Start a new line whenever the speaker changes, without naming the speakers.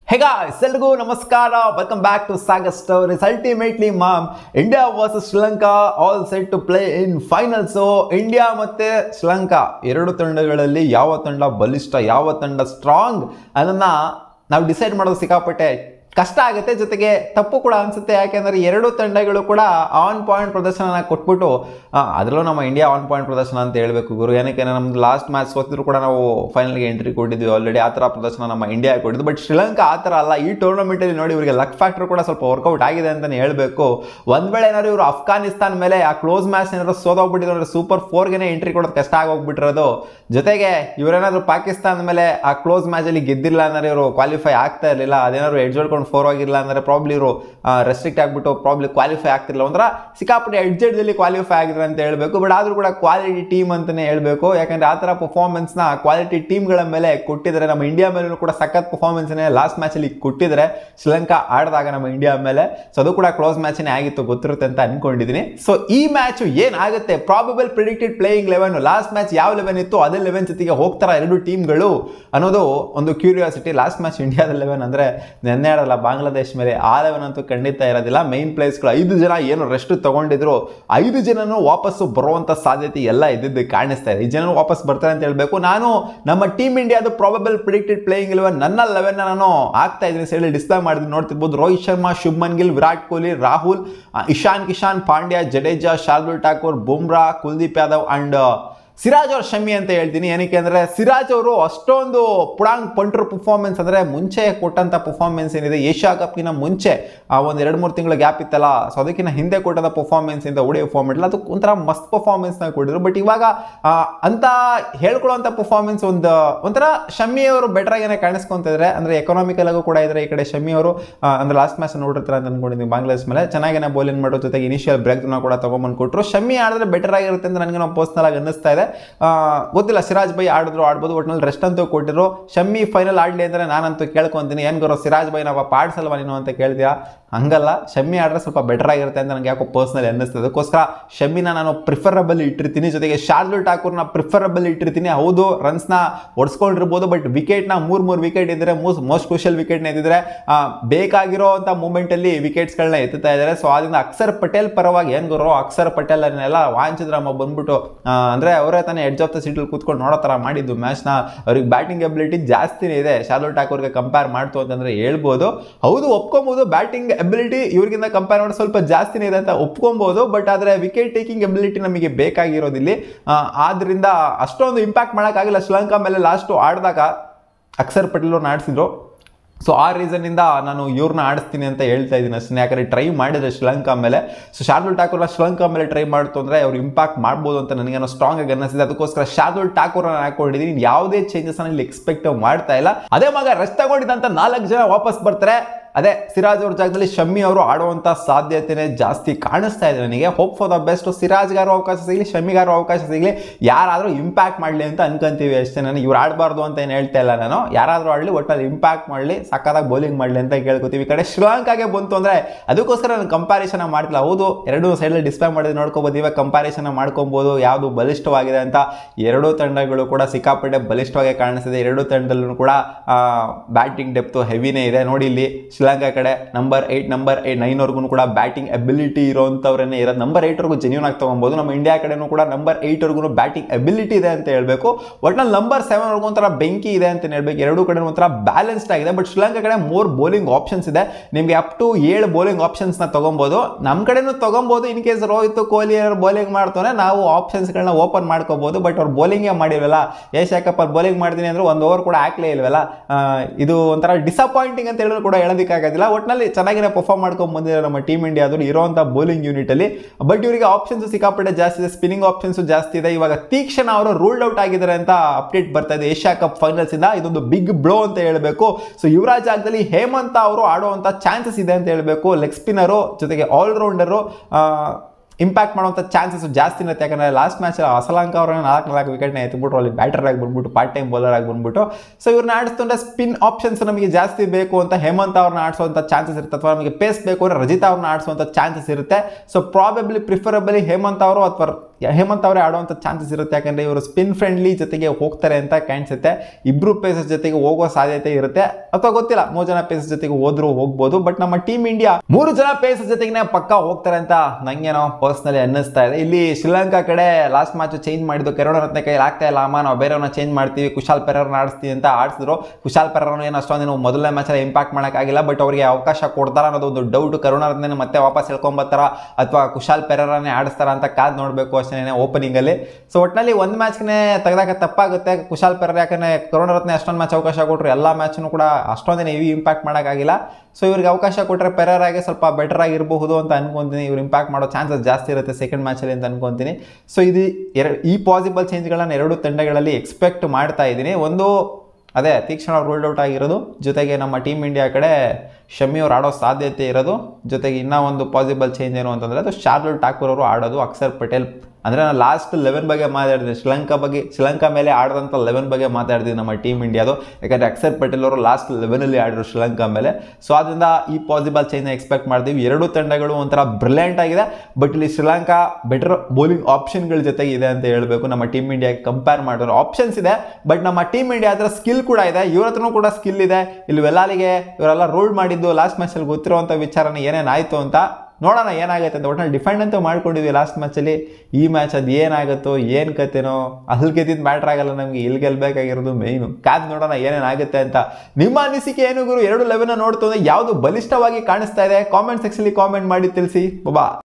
Hey ಎಲ್ರಿಗೂ ನಮಸ್ಕಾರ welcome back to Sagar stories ultimately ಮಾಮ್ India versus Sri Lanka all set to play in finals India ಮತ್ತೆ ಶ್ರೀಲಂಕಾ ಎರಡು ತಂಡಗಳಲ್ಲಿ ಯಾವ ತಂಡ ಬಲಿಷ್ಠ ಯಾವ ತಂಡ ಸ್ಟ್ರಾಂಗ್ ಅದನ್ನ ನಾವು ಡಿಸೈಡ್ ಮಾಡೋದು ಸಿಕ್ಕಾಪಟ್ಟೆ ಕಷ್ಟ ಆಗುತ್ತೆ ಜೊತೆಗೆ ತಪ್ಪು ಕೂಡ ಅನ್ಸುತ್ತೆ ಯಾಕೆಂದ್ರೆ ಎರಡು ತಂಡಗಳು ಕೂಡ ಆನ್ ಪಾಯಿಂಟ್ ಪ್ರದರ್ಶನ ಕೊಟ್ಬಿಟ್ಟು ಆ, ಅದರಲ್ಲೂ ನಮ್ಮ ಇಂಡಿಯಾ ಆನ್ ಪಾಯಿಂಟ್ ಪ್ರದರ್ಶನ ಅಂತ ಹೇಳಬೇಕು ಗುರು ಏನಕ್ಕೆ ನಮ್ದು ಲಾಸ್ಟ್ ಮ್ಯಾಚ್ ಸೋತಿದ್ರು ಕೂಡ ನಾವು ಫೈನಲ್ಗೆ ಎಂಟ್ರಿ ಕೊಟ್ಟಿದ್ವಿ ಆಲ್ರೆಡಿ ಆ ಥರ ಪ್ರದರ್ಶನ ನಮ್ಮ ಇಂಡಿಯಾ ಕೊಟ್ಟಿದ್ದು ಬಟ್ ಶ್ರೀಲಂಕಾ ಆ ಥರ ಅಲ್ಲ ಈ ಟೂರ್ನಮೆಂಟಲ್ಲಿ ನೋಡಿ ಇವರಿಗೆ ಲಕ್ ಫ್ಯಾಕ್ಟರ್ ಕೂಡ ಸ್ವಲ್ಪ ವರ್ಕೌಟ್ ಆಗಿದೆ ಅಂತಲೇ ಹೇಳಬೇಕು ಒಂದು ವೇಳೆ ಏನಾದ್ರು ಇವರು ಅಫ್ಘಾನಿಸ್ತಾನ ಮೇಲೆ ಆ ಕ್ಲೋಸ್ ಮ್ಯಾಚ್ ಏನಾದ್ರು ಸೋದೋಗ್ಬಿಟ್ಟಿದ್ರು ಅಂದ್ರೆ ಸೂಪರ್ ಫೋರ್ಗೆ ಎಂಟ್ರಿ ಕೊಡೋದು ಕಷ್ಟ ಆಗೋಗ್ಬಿಟ್ಟಿರೋದು ಜೊತೆಗೆ ಇವರೇನಾದ್ರು ಪಾಕಿಸ್ತಾನದ ಮೇಲೆ ಆ ಕ್ಲೋಸ್ ಮ್ಯಾಚಲ್ಲಿ ಗೆದ್ದಿಲ್ಲ ಅಂದ್ರೆ ಇವರು ಕ್ವಾಲಿಫೈ ಆಗ್ತಾ ಇರಲಿಲ್ಲ ಅದೇನಾದ್ರು ಎಡ್ಜ್ ಹೊಡ್ಕೊಂಡು ಫೋರ್ ಆಗಿಲ್ಲ ಅಂದ್ರೆ ಪ್ರಾಬ್ಲಿ ಇವರು ರೆಸ್ಟ್ರಿಕ್ಟ್ ಆಗಿಬಿಟ್ಟು ಪ್ರಾಬ್ಲಿ ಕ್ವಾಲಿಫೈ ಆಗ್ತಿರಲಿಲ್ಲ ಒಂಥರ ಸಿಕ್ಕಾಪಟ್ಟೆ ಎಡ್ಜೆಡ್ದಲ್ಲಿ ಕ್ವಾಲಿಫೈ ಆಗಿದ್ರು ಅಂತ ಹೇಳಬೇಕು ಬಟ್ ಆದರೂ ಕೂಡ ಕ್ವಾಲಿಟಿ ಟೀಮ್ ಅಂತಲೇ ಹೇಳಬೇಕು ಯಾಕಂದ್ರೆ ಆ ಥರ ಪರ್ಫಾರ್ಮೆನ್ಸ್ನ ಕ್ವಾಲಿಟಿ ಟೀಮ್ಗಳ ಮೇಲೆ ಕೊಟ್ಟಿದ್ದಾರೆ ನಮ್ಮ ಇಂಡಿಯಾ ಮೇಲೂ ಕೂಡ ಸಖತ್ ಪರ್ಫಾರ್ಮೆನ್ಸ್ನೇ ಲಾಸ್ಟ್ ಮ್ಯಾಚಲ್ಲಿ ಕೊಟ್ಟಿದ್ದಾರೆ ಶ್ರೀಲಂಕಾ ಆಡಿದಾಗ ನಮ್ಮ ಇಂಡಿಯಾ ಮೇಲೆ ಸೊ ಅದು ಕೂಡ ಕ್ಲೋಸ್ ಮ್ಯಾಚ್ನೇ ಆಗಿತ್ತು ಗೊತ್ತಿರುತ್ತೆ ಅಂತ ಅನ್ಕೊಂಡಿದ್ದೀನಿ ಸೊ ಈ ಮ್ಯಾಚ್ ಏನಾಗುತ್ತೆ probable predicted playing eleven last match ಯಾವ ಲೆವೆನ್ ಇತ್ತು ಅದೇ ಲೆವೆನ್ ಜೊತೆಗೆ ಹೋಗ್ತಾರ ಎರಡು ಟೀಮ್ಗಳು ಅನ್ನೋದು ಒಂದು ಕ್ಯೂರಿಯಾಸಿಟಿ ಲಾಸ್ಟ್ ಮ್ಯಾಚ್ ಇಂಡಿಯಾದ ಲೆವೆನ್ ಅಂದರೆ ನೆನ್ನೆ ಆಡಲ್ಲ ಬಾಂಗ್ಲಾದೇಶ್ ಮೇಲೆ ಆ ಲೆವೆನ್ ಅಂತೂ ಖಂಡಿತ ಇರೋದಿಲ್ಲ ಮೈನ್ ಪ್ಲೇಸ್ಗಳು ಐದು ಜನ ಏನು ರೆಸ್ಟ್ ತಗೊಂಡಿದ್ರು ಐದು ಜನನು ವಾಪಸ್ಸು ಬರುವಂಥ ಸಾಧ್ಯತೆ ಎಲ್ಲ ಇದ್ದಿದ್ದು ಕಾಣಿಸ್ತಾ ಇದೆ ಐದು ಜನ ವಾಪಸ್ ಬರ್ತಾರೆ ಅಂತ ಹೇಳಬೇಕು ನಾನು ನಮ್ಮ ಟೀಮ್ ಇಂಡಿಯಾದು ಪ್ರಾಬಬಲ್ ಪ್ರಿಡಿಕ್ಟೆಡ್ ಪ್ಲೇಯಿಂಗ್ ಲೆವೆನ್ ನನ್ನ ಲೆವೆನ್ ನಾನು ಆಗ್ತಾ ಇದ್ದೀನಿ ಹೇಳಿ ಡಿಸ್ಪ್ಲೇ ಮಾಡಿದ್ದೀನಿ ನೋಡ್ತಿರ್ಬೋದು ರೋಹಿತ್ ಶರ್ಮಾ ಶುಭ್ಮನ್ ಗಿಲ್ ವಿರಾಟ್ ಕೊಹ್ಲಿ ರಾಹುಲ್ ಆ, ಇಶಾನ್ ಕಿಶಾನ್ ಪಾಂಡ್ಯ ಜಡೇಜಾ ಶಾರ್ದುಲ್ ಠಾಕೂರ್ ಬುಮ್ರಾ ಕುಲ್ದೀಪ್ ಯಾದವ್ ಅಂಡ್ ಸಿರಾಜ್ ಅವ್ರ ಶಮಿ ಅಂತ ಹೇಳ್ತೀನಿ ಏನಕ್ಕೆ ಅಂದರೆ ಸಿರಾಜ್ ಅವರು ಅಷ್ಟೊಂದು ಪುಡಾಂಗ್ ಪಂಟ್ರು ಪರ್ಫಾರ್ಮೆನ್ಸ್ ಅಂದರೆ ಮುಂಚೆ ಕೊಟ್ಟಂಥ ಪರ್ಫಾರ್ಮೆನ್ಸ್ ಏನಿದೆ ಏಷ್ಯಾ ಕಪ್ಗಿನ ಮುಂಚೆ ಆ ಒಂದು ಎರಡು ಮೂರು ತಿಂಗಳ ಗ್ಯಾಪ್ ಇತ್ತಲ್ಲ ಸೊ ಅದಕ್ಕಿಂತ ಹಿಂದೆ ಕೊಟ್ಟದ ಪರ್ಫಾರ್ಮೆನ್ಸ್ ಇಂದ ಒಳ್ಳೆಯ ಫಾರ್ಮೆಟ್ ಅದು ಒಂಥರ ಮಸ್ತ್ ಪರ್ಫಾರ್ಮೆನ್ಸ್ನ ಕೊಟ್ಟಿದ್ರು ಬಟ್ ಇವಾಗ ಆ, ಅಂತ ಹೇಳ್ಕೊಳ್ಳೋಂಥ ಪರ್ಫಾರ್ಮೆನ್ಸ್ ಒಂದು ಒಂಥರ ಶಮ್ಮಿ ಅವರು ಬೆಟರ್ ಆಗೇನೆ ಕಾಣಿಸ್ಕೊಂತಿದ್ರೆ ಅಂದರೆ ಎಕನಾಮಿಕಲ್ ಆಗು ಕೂಡ ಇದ್ರೆ ಈ ಕಡೆ ಶಮ್ಮಿ ಅವರು ಆ, ಅಂದ್ರೆ ಲಾಸ್ಟ್ ಮ್ಯಾಚ್ ನೋಡಿರ್ತಾರೆ ಅಂತ ಅನ್ಕೊಂಡಿದ್ದೀನಿ ಬಾಂಗ್ಲಾದೇಶ್ ಮೇಲೆ ಚೆನ್ನಾಗೇನೆ ಬೌಲಿಂಗ್ ಮಾಡೋ ಜೊತೆಗೆ ಇನಿಷಿಯಲ್ ಬ್ರೇಕ್ ಕೂಡ ತಗೊಂಬಂದು ಕೊಟ್ಟರು ಶಮ್ಮಿ ಆಡಿದ್ರೆ ಬೆಟರ್ ಆಗಿರುತ್ತೆ ಅಂತ ನನಗೆ ನಾವು ಪರ್ಸ್ನಲ್ ಆಗಿ ಅನ್ನಿಸ್ತಾ ಇದೆ ಆ, ಗೊತ್ತಿಲ್ಲ ಸಿರಾಜ್ ಬೈ ಆಡಿದ್ರು ಆಡ್ಬೋದು ಒಟ್ಟಿನಲ್ಲಿ ರೆಸ್ಟ್ ಅಂತೂ ಕೊಟ್ಟಿದ್ರು ಶಮ್ಮಿ ಫೈನಲ್ ಆಡಲಿ ಅಂದರೆ ನಾನಂತೂ ಕೇಳ್ಕೊಂತೀನಿ ಏನು ಗುರು ಸಿರಾಜ್ ಬೈ ನಾವು ಪಾಡ್ಸಲ್ವಾ ನೀನು ಅಂತ ಕೇಳಿದ್ಯಾ ಹಂಗಲ್ಲ ಶಮ್ಮಿ ಆಡಿದ್ರೆ ಸ್ವಲ್ಪ ಬೆಟರ್ ಆಗಿರುತ್ತೆ ಅಂತ ನನಗೆ ಯಾಕೋ ಪರ್ಸ್ನಲ್ ಅನ್ನಿಸ್ತದೆ ಅದಕ್ಕೋಸ್ಕರ ಶಮ್ಮಿನ ನಾನು ಪ್ರಿಫರಬಲ್ ಇಟ್ಟಿರ್ತೀನಿ ಜೊತೆಗೆ ಶಾರ್ದುಲ್ ಠಾಕೂರ್ನ ಪ್ರಿಫರಬಲ್ ಇಟ್ಟಿರ್ತೀನಿ ಹೌದು ರನ್ಸ್ನ ಹೊಡ್ಸ್ಕೊಂಡಿರ್ಬೋದು ಬಟ್ ವಿಕೆಟ್ನ ಮೂರು ಮೂರು ವಿಕೆಟ್ ಇದ್ದರೆ ಮೋಸ್ಟ್ ಮೋಸ್ಟ್ ಕ್ರೂಷಿಯಲ್ ವಿಕೆಟ್ನ ಎತ್ತಿದ್ರೆ ಆ, ಬೇಕಾಗಿರೋ ಅಂಥ ಮೂಮೆಂಟಲ್ಲಿ ವಿಕೆಟ್ಸ್ಗಳನ್ನ ಎತ್ತುತ್ತಾ ಇದ್ದಾರೆ ಸೊ ಅದರಿಂದ ಅಕ್ಷರ್ ಪಟೇಲ್ ಪರವಾಗಿ ಏನು ಗುರು ಅಕ್ಷರ್ ಪಟೇಲ್ ಅನ್ನೆಲ್ಲ ವಾಂಚಿದ್ರಮ್ಮ ಬಂದ್ಬಿಟ್ಟು ಆ, ಅಂದ್ರೆ ಅವರೇ ತಾನೇ ಎಡ್ಜ್ ಆಫ್ ದ ಸೀಟಲ್ಲಿ ಕೂತ್ಕೊಂಡು ನೋಡೋ ಥರ ಮಾಡಿದ್ದು ಮ್ಯಾಚ್ನ ಅವ್ರಿಗೆ ಬ್ಯಾಟಿಂಗ್ ಎಬಿಲಿಟಿ ಜಾಸ್ತಿನೇ ಇದೆ ಶಾರ್ದುಲ್ ಠಾಕೂರ್ಗೆ ಕಂಪೇರ್ ಮಾಡ್ತು ಅಂತಂದ್ರೆ ಹೇಳ್ಬೋದು ಹೌದು ಒಪ್ಕೊಬೋದು ಬ್ಯಾಟಿಂಗ್ ಎಬಿಲಿಟಿ ಇವ್ರಿಗಿಂತ ಕಂಪೇರ್ ಮಾಡಿ ಸ್ವಲ್ಪ ಜಾಸ್ತಿನೇ ಇದೆ ಅಂತ ಒಪ್ಕೊಬೋದು ಬಟ್ ಆದರೆ ವಿಕೆಟ್ ಟೇಕಿಂಗ್ ಎಬಿಲಿಟಿ ನಮಗೆ ಬೇಕಾಗಿರೋದಿಲ್ಲಿ ಆ, ಆದ್ರಿಂದ ಅಷ್ಟೊಂದು ಇಂಪ್ಯಾಕ್ಟ್ ಮಾಡೋಕ್ಕಾಗಿಲ್ಲ ಶ್ರೀಲಂಕಾ ಮೇಲೆ ಲಾಸ್ಟು ಆಡಿದಾಗ ಅಕ್ಷರ್ ಪಟೇಲ್ ಅವ್ರನ್ನ ಆಡಿಸಿದ್ರು ಸೊ ಆ ರೀಸನ್ನಿಂದ ನಾನು ಇವ್ರನ್ನ ಆಡಿಸ್ತೀನಿ ಅಂತ ಹೇಳ್ತಾ ಇದ್ದೀನಿ ಅಷ್ಟೇ ಯಾಕಂದರೆ ಟ್ರೈ ಮಾಡಿದ್ರೆ ಶ್ರೀಲಂಕಾ ಮೇಲೆ ಸೊ ಶಾರ್ದುಲ್ ಠಾಕೂರ್ನ ಶ್ರೀಲಂಕಾ ಮೇಲೆ ಟ್ರೈ ಮಾಡ್ತು ಅಂದರೆ ಅವ್ರು ಇಂಪ್ಯಾಕ್ಟ್ ಮಾಡ್ಬೋದು ಅಂತ ನನಗೇನೋ ಸ್ಟ್ರಾಂಗ್ ಆಗಿ ಅನ್ನಿಸಿದೆ ಅದಕ್ಕೋಸ್ಕರ ಶಾರ್ದುಲ್ ಠಾಕೂರ್ನ ಹಾಕೊಂಡಿದ್ದೀನಿ ಯಾವುದೇ ಚೇಂಜಸ್ ಇಲ್ಲಿ ಎಕ್ಸ್ಪೆಕ್ಟ್ ಮಾಡ್ತಾ ಇಲ್ಲ ಅದೇ ಮಗ ರೆಸ್ಟ್ ತಗೊಂಡಿದ್ದಂತ ನಾಲ್ಕು ಜನ ವಾಪಸ್ ಬರ್ತಾರೆ ಅದೇ ಸಿರಾಜ್ ಅವ್ರ ಜಾಗದಲ್ಲಿ ಶಮ್ಮಿ ಅವರು ಆಡುವಂಥ ಸಾಧ್ಯತೆನೇ ಜಾಸ್ತಿ ಕಾಣಿಸ್ತಾ ಇದೆ ನನಗೆ ಹೋಪ್ ಫಾರ್ ದ ಬೆಸ್ಟ್ ಸಿರಾಜ್ಗಾರು ಅವಕಾಶ ಸಿಗಲಿ ಶಮ್ಮಿಗಾರು ಅವಕಾಶ ಸಿಗಲಿ ಯಾರಾದರೂ ಇಂಪ್ಯಾಕ್ಟ್ ಮಾಡಲಿ ಅಂತ ಅನ್ಕೊಂತೀವಿ ಅಷ್ಟೇ ನಾನು ಇವ್ರು ಆಡಬಾರ್ದು ಅಂತ ಏನು ಹೇಳ್ತಾ ಇಲ್ಲ ನಾನು ಯಾರಾದರೂ ಆಡಲಿ ಒಟ್ಟಲ್ಲಿ ಇಂಪ್ಯಾಕ್ಟ್ ಮಾಡಲಿ ಸಕ್ಕತ್ತಾಗಿ ಬೌಲಿಂಗ್ ಮಾಡಲಿ ಅಂತ ಕೇಳ್ಕೊತೀವಿ ಈ ಕಡೆ ಶ್ರೀಲಂಕಾಗೆ ಬಂತು ಅಂದರೆ ಅದಕ್ಕೋಸ್ಕರ ನಾನು ಕಂಪ್ಯಾರಿಸನ್ ಮಾಡ್ತಿಲ್ಲ ಹೌದು ಎರಡು ಸೈಡಲ್ಲಿ ಡಿಸ್ಪ್ಲೇ ಮಾಡಿದ್ರೆ ನೋಡ್ಕೋಬೋದು ಇವಾಗ ಕಂಪ್ಯಾರಿಸನ್ ಮಾಡ್ಕೊಬೋದು ಯಾವುದು ಬಲಿಷ್ಠವಾಗಿದೆ ಅಂತ ಎರಡೂ ತಂಡಗಳು ಕೂಡ ಸಿಕ್ಕಾಪಟ್ಟೆ ಬಲಿಷ್ಠವಾಗಿ ಕಾಣಿಸ್ತಿದೆ ಎರಡೂ ತಂಡದಲ್ಲೂ ಕೂಡ ಬ್ಯಾಟಿಂಗ್ ಡೆಪ್ತು ಹೆವಿನೇ ಇದೆ ನೋಡಿ ಇಲ್ಲಿ ಶ್ರೀಲಂಕಾ ಕಡೆ ನಂಬರ್ ಏಯ್ಟ್ ನಂಬರ್ ಏಟ್ ನೈನ್ವರೆಗೂ ಕೂಡ ಬ್ಯಾಟಿಂಗ್ ಅಬಿಲಿಟಿ ಇರೋಂಥವ್ರನ್ನೇ ಇರೋದು ನಂಬರ್ ಏಯ್ಟ್ವರೆಗೂ ಜೆನ್ಯೂನ್ ಆಗಿ ತೊಗೊಬೋದು ನಮ್ಮ ಇಂಡಿಯಾ ಕಡೆನೂ ಕೂಡ ನಂಬರ್ ಏಯ್ಟ್ವರೆಗೂ ಬ್ಯಾಟಿಂಗ್ ಅಬಿಲಿಟಿ ಇದೆ ಅಂತ ಹೇಳ್ಬೇಕು ಒಟ್ನಲ್ಲಿ ನಂಬರ್ ಸೆವೆನ್ವರೆಗೂ ಒಂಥರ ಬೆಂಕಿ ಇದೆ ಅಂತ ಹೇಳ್ಬೇಕು ಎರಡು ಕಡೆ ಒಂಥರ ಬ್ಯಾಲೆನ್ಸ್ಡ್ ಆಗಿದೆ ಬಟ್ ಶ್ರೀಲಂಕಾ ಕಡೆ ಮೋರ್ ಬೌಲಿಂಗ್ ಆಪ್ಷನ್ಸ್ ಇದೆ ನಿಮಗೆ ಅಪ್ ಟು ಏಳು ಬೌಲಿಂಗ್ ಆಪ್ಷನ್ಸ್ನ ತೊಗೊಬೋದು ನಮ್ಮ ಕಡೆನೂ ತೊಗೊಬೋದು ಇನ್ ಕೇಸ್ ರೋಹಿತ್ ಕೊಹ್ಲಿ ಏನಾದ್ರು ಬೌಲಿಂಗ್ ಮಾಡ್ತಾನೆ ನಾವು ಆಪ್ಷನ್ಸ್ಗಳನ್ನ ಓಪನ್ ಮಾಡ್ಕೋಬೋದು ಬಟ್ ಅವ್ರು ಬೌಲಿಂಗೇ ಮಾಡಿಲ್ವಲ್ಲ ಏಷ್ಯಾ ಕಪ್ ಅಲ್ಲಿ ಬೌಲಿಂಗ್ ಮಾಡ್ತೀನಿ ಅಂದ್ರೆ ಒಂದು ಓವರ್ ಕೂಡ ಹಾಕ್ಲೇ ಇಲ್ವಲ್ಲ ಆ, ಇದು ಒಂಥರ ಡಿಸಪಾಯಿಂಟಿಂಗ್ ಅಂತ ಹೇಳಿದ್ರು ಕೂಡ ಹೇಳೋದಕ್ಕಾಗೋದಿಲ್ಲ ಒಟ್ಟಿನಲ್ಲಿ ಚೆನ್ನಾಗಿನೇ ಪರ್ಫಾರ್ಮ್ ಮಾಡ್ಕೊಂಡು ಬಂದಿದ್ದಾರೆ ನಮ್ಮ ಟೀಮ್ ಇಂಡಿಯಾದ್ರು ಇರೋಂಥ ಬೌಲಿಂಗ್ ಯೂನಿಟಲ್ಲಿ ಬಟ್ ಇವರಿಗೆ ಆಪ್ಷನ್ಸ್ ಸಿಕ್ಕಾಪಟ್ಟೆ ಜಾಸ್ತಿ ಇದೆ ಸ್ಪಿನ್ನಿಂಗ್ ಆಪ್ಷನ್ಸ್ ಜಾಸ್ತಿ ಇದೆ ಇವಾಗ ತೀಕ್ಷಣ ಅವರು ರೂಲ್ಡ್ ಔಟ್ ಆಗಿದ್ದಾರೆ ಅಂತ ಅಪ್ಡೇಟ್ ಬರ್ತಾ ಇದೆ ಏಷ್ಯಾ ಕಪ್ ಫೈನಲ್ಸ್ ಇಂದ ಇದೊಂದು ಬಿಗ್ ಬ್ಲೋ ಅಂತ ಹೇಳಬೇಕು ಸೊ ಯುವರಾಜ್ ಜಾಗದಲ್ಲಿ ಹೇಮಂತ ಅವರು ಆಡುವಂಥ ಚಾನ್ಸಸ್ ಇದೆ ಅಂತ ಹೇಳಬೇಕು ಲೆಗ್ ಸ್ಪಿನ್ನರು ಜೊತೆಗೆ ಆಲ್ರೌಂಡರು ಇಂಪ್ಯಾಕ್ಟ್ ಮಾಡುವಂಥ ಚಾನ್ಸಸ್ ಜಾಸ್ತಿ ಇರುತ್ತೆ ಯಾಕಂದರೆ ಲಾಸ್ಟ್ ಮ್ಯಾಚ್ ಅಸಲಾಂಕ ಅವ್ರನ್ನ ನಾಲ್ಕು ನಾಲ್ಕು ವಿಕೆಟ್ನ ಎತ್ಬಿಟ್ರು ಅಲ್ಲಿ ಬ್ಯಾಟರ್ ಆಗಿ ಬಂದ್ಬಿಟ್ಟು ಪಾರ್ಟ್ ಟೈಮ್ ಬೌಲರ್ ಆಗಿ ಬಂದ್ಬಿಟ್ಟು ಸೊ ಇವ್ರನ್ನ ಆಡಿಸ್ತಂದ್ರೆ ಸ್ಪಿನ್ ಆಪ್ಷನ್ಸ್ ನಮಗೆ ಜಾಸ್ತಿ ಬೇಕು ಅಂತ ಹೇಮಂತ್ ಅವ್ರನ್ನ ಆಡಿಸುವಂಥ ಚಾನ್ಸಸ್ ಇರುತ್ತೆ ಅಥವಾ ನಮಗೆ ಪೇಸ್ ಬೇಕು ಅಂದರೆ ರಜಿತಾ ಅವ್ರನ್ನ ಆಡಿಸುವಂಥ ಚಾನ್ಸಸ್ ಇರುತ್ತೆ ಸೊ ಪ್ರಾಬಬ್ಲಿ ಪ್ರಿಫರಬಲಿ ಹೇಮಂತ್ ಅವರು ಅಥವಾ ಹೇಮಂತ್ ಅವರೇ ಆಡುವಂಥ ಚಾನ್ಸಸ್ ಇರುತ್ತೆ ಯಾಕಂದರೆ ಇವರು ಸ್ಪಿನ್ ಫ್ರೆಂಡ್ಲಿ ಜೊತೆಗೆ ಹೋಗ್ತಾರೆ ಅಂತ ಕಾಣಿಸುತ್ತೆ ಇಬ್ಬರು ಪೇಸಸ್ ಜೊತೆಗೆ ಹೋಗೋ ಸಾಧ್ಯತೆ ಇರುತ್ತೆ ಅಥವಾ ಗೊತ್ತಿಲ್ಲ ಮೂರು ಜನ ಪೇಸಸ್ ಜೊತೆಗೆ ಹೋದ್ರು ಹೋಗ್ಬೋದು ಬಟ್ ನಮ್ಮ ಟೀಮ್ ಇಂಡಿಯಾ ಮೂರು ಜನ ಪೇಸಸ್ ಜೊತೆಗೆ ಪಕ್ಕ ಹೋಗ್ತಾರೆ ಅಂತ ನಂಗೇನೋ ಪರ್ಸ್ನಲಿ ಅನ್ನಿಸ್ತಾ ಇದೆ ಇಲ್ಲಿ ಶ್ರೀಲಂಕಾ ಕಡೆ ಲಾಸ್ಟ್ ಮ್ಯಾಚ್ ಚೇಂಜ್ ಮಾಡಿದ್ದು ಕರುಣರತ್ನ ಕೈಲಿ ಆಗ್ತಾ ಇಲ್ಲ ಅಮ್ಮ ನಾವು ಬೇರೆಯವ್ರನ್ನ ಚೇಂಜ್ ಮಾಡ್ತೀವಿ ಕುಶಾಲ್ ಪೆರರ್ನ ಆಡಿಸ್ತೀವಿ ಅಂತ ಆಡಿಸಿದ್ರು ಕುಶಾಲ್ ಪೆರರ್ನ ಏನು ಅಷ್ಟೊಂದೇನು ಮೊದಲನೇ ಮ್ಯಾಚಲ್ಲಿ ಇಂಪ್ಯಾಕ್ಟ್ ಮಾಡೋಕ್ಕಾಗಿಲ್ಲ ಬಟ್ ಅವರಿಗೆ ಅವಕಾಶ ಕೊಡ್ತಾರ ಅನ್ನೋದು ಒಂದು ಡೌಟ್ ಕರುಣರತ್ನ ಮತ್ತೆ ವಾಪಸ್ ಹೇಳ್ಕೊಂಬತ್ತಾರ ಅಥವಾ ಕುಶಾಲ್ ಪೆರರನ್ನೇ ಆಡಿಸ್ತಾರ ಅಂತ ಕಾದ್ ನೋಡಬೇಕು ಅಷ್ಟೇ ಓಪನಿಂಗಲ್ಲಿ ಸೊ ಒಟ್ಟಿನಲ್ಲಿ ಒಂದು ಮ್ಯಾಚ್ಗೆ ತೆಗೆದಾಗ ತಪ್ಪಾಗುತ್ತೆ ಕುಶಾಲ್ ಪೆರರ್ ಯಾಕಂದರೆ ಕರುಣರತ್ನ ಅಷ್ಟೊಂದು ಮ್ಯಾಚ್ ಅವಕಾಶ ಕೊಟ್ಟರು ಎಲ್ಲ ಮ್ಯಾಚ್ನು ಕೂಡ ಅಷ್ಟೊಂದೇನು ಹೆವಿ ಇಂಪ್ಯಾಕ್ಟ್ ಮಾಡೋಕ್ಕಾಗಿಲ್ಲ ಸೊ ಇವ್ರಿಗೆ ಅವಕಾಶ ಕೊಟ್ಟರೆ ಪೆರರ್ ಆಗಿ ಸ್ವಲ್ಪ ಬೆಟರ್ ಆಗಿರಬಹುದು ಅಂತ ಅನ್ಕೊಂತೀನಿ ಇವ್ರು ಇಂಪ್ಯಾಕ್ಟ್ ಮಾಡೋ ಚಾನ್ಸಸ್ ಜಾಸ್ತಿ ಇರುತ್ತೆ ಸೆಕೆಂಡ್ ಮ್ಯಾಚಲ್ಲಿ ಅಂತ ಅನ್ಕೊಂತೀನಿ ಸೊ ಇದು ಎರಡು ಈ ಪಾಸಿಬಲ್ ಚೇಂಜ್ಗಳನ್ನು ಎರಡು ತಂಡಗಳಲ್ಲಿ ಎಕ್ಸ್ಪೆಕ್ಟ್ ಮಾಡ್ತಾ ಇದ್ದೀನಿ ಒಂದು ಅದೇ ತೀಕ್ಷ್ಣ ಅವ್ರು ರೂಲ್ಡ್ ಔಟ್ ಆಗಿರೋದು ಜೊತೆಗೆ ನಮ್ಮ ಟೀಮ್ ಇಂಡಿಯಾ ಕಡೆ ಶಮಿ ಅವ್ರು ಆಡೋ ಸಾಧ್ಯತೆ ಇರೋದು ಜೊತೆಗೆ ಇನ್ನೂ ಒಂದು ಪಾಸಿಬಲ್ ಚೇಂಜ್ ಏನು ಅಂತಂದರೆ ಅದು ಶಾರ್ದುಲ್ ಠಾಕೂರ್ ಅವರು ಆಡೋದು ಅಕ್ಷರ್ ಪಟೇಲ್ ಅಂದರೆ ನಾನು ಲಾಸ್ಟ್ ಲೆವೆನ್ ಬಗ್ಗೆ ಮಾತಾಡಿದೆ ಶ್ರೀಲಂಕಾ ಬಗ್ಗೆ ಶ್ರೀಲಂಕಾ ಮೇಲೆ ಆಡಿದಂಥ ಲೆವೆನ್ ಬಗ್ಗೆ ಮಾತಾಡ್ತೀನಿ ನಮ್ಮ ಟೀಮ್ ಇಂಡಿಯಾದು ಯಾಕಂದರೆ ಅಕ್ಷರ್ ಪಟೇಲ್ ಅವರು ಲಾಸ್ಟ್ ಲೆವೆನಲ್ಲಿ ಆಡಿದ್ರು ಶ್ರೀಲಂಕಾ ಮೇಲೆ ಸೊ ಅದರಿಂದ ಈ ಪಾಸಿಬಲ್ ಚೇಂಜ್ನ ಎಕ್ಸ್ಪೆಕ್ಟ್ ಮಾಡ್ತೀವಿ ಎರಡು ತಂಡಗಳು ಒಂಥರ ಬ್ರಿಲಿಯಂಟ್ ಆಗಿದೆ ಬಟ್ ಇಲ್ಲಿ ಶ್ರೀಲಂಕಾ ಬೆಟರ್ ಬೌಲಿಂಗ್ ಆಪ್ಷನ್ಗಳ ಜೊತೆಗೆ ಇದೆ ಅಂತ ಹೇಳಬೇಕು ನಮ್ಮ ಟೀಮ್ ಇಂಡಿಯಾಗೆ ಕಂಪೇರ್ ಮಾಡಿದ್ರೆ ಆಪ್ಷನ್ಸ್ ಇದೆ ಬಟ್ ನಮ್ಮ ಟೀಮ್ ಇಂಡಿಯಾ ಹತ್ರ ಸ್ಕಿಲ್ ಕೂಡ ಇದೆ ಇವ್ರ ಹತ್ರನೂ ಕೂಡ ಸ್ಕಿಲ್ ಇದೆ ಇಲ್ಲಿ ವೆಲ್ಲಾಲಿಗೆ ಇವರೆಲ್ಲ ರೋಲ್ ಮಾಡಿದ್ದು ಲಾಸ್ಟ್ ಮ್ಯಾಚಲ್ಲಿ ಗೊತ್ತಿರುವಂಥ ವಿಚಾರನ ಏನೇನಾಯಿತು ಅಂತ ನೋಡೋಣ ಏನಾಗುತ್ತೆ ಅಂತ ಒಟ್ಟಿನಲ್ಲಿ ಡಿಫೆಂಡ್ ಅಂತೂ ಮಾಡ್ಕೊಂಡಿದ್ವಿ ಲಾಸ್ಟ್ ಮ್ಯಾಚಲ್ಲಿ ಈ ಮ್ಯಾಚ್ ಅದು ಏನಾಗುತ್ತೋ ಏನು ಕತೆನೋ ಅಲ್ಲಿ ಗೆದ್ದಿದ್ದು ಮ್ಯಾಟ್ರ್ ಆಗಲ್ಲ ನಮಗೆ ಇಲ್ಲಿ ಗೆಲ್ಬೇಕಾಗಿರೋದು ಮೇಯ್ನು ಕಾದ್ ನೋಡೋಣ ಏನೇನಾಗುತ್ತೆ ಅಂತ ನಿಮ್ಮ ಅನಿಸಿಕೆ ಏನು ಗುರು ಎರಡು ಲೆವೆನ್ ನೋಡ್ತು ಅಂದರೆ ಯಾವುದು ಬಲಿಷ್ಠವಾಗಿ ಕಾಣಿಸ್ತಾ ಇದೆ ಕಾಮೆಂಟ್ ಸೆಕ್ಷನಲ್ಲಿ ಕಾಮೆಂಟ್ ಮಾಡಿ ತಿಳಿಸಿ ಬಾ